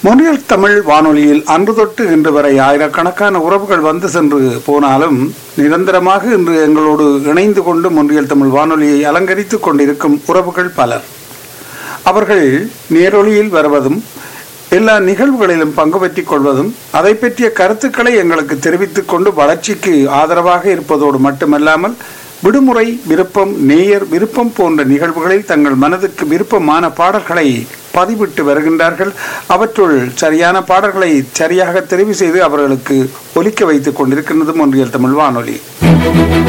மொழியல் தமிழ் வானொலியில் அன்று தொட்டு இன்று வரை ஆயிரக்கணக்கான உறவுகள் வந்து சென்று போனாலும் நிரந்தரமாக இன்று எங்களோடு இணைந்து கொண்டு மொழியல் தமிழ் வானொலியை அலங்கரித்துக் கொண்டிருக்கும் உறவுகள் பலர் அவர்கள் நேரொலியில் வருவதும் எல்லா நிகழ்வுகளிலும் பங்கு பெற்றிக் கொள்வதும் அதை பற்றிய கருத்துக்களை எங்களுக்கு தெரிவித்துக் கொண்டு வளர்ச்சிக்கு ஆதரவாக இருப்பதோடு மட்டுமல்லாமல் விடுமுறை விருப்பம் நேயர் விருப்பம் போன்ற நிகழ்வுகளில் தங்கள் மனதுக்கு விருப்பமான பாடல்களை பதிவிட்டு வருகின்றார்கள் அவற்றுள் சரியான பாடல்களை சரியாக தெரிவு செய்து அவர்களுக்கு ஒலிக்க வைத்துக் கொண்டிருக்கின்றது ஒன்றியல் தமிழ் வானொலி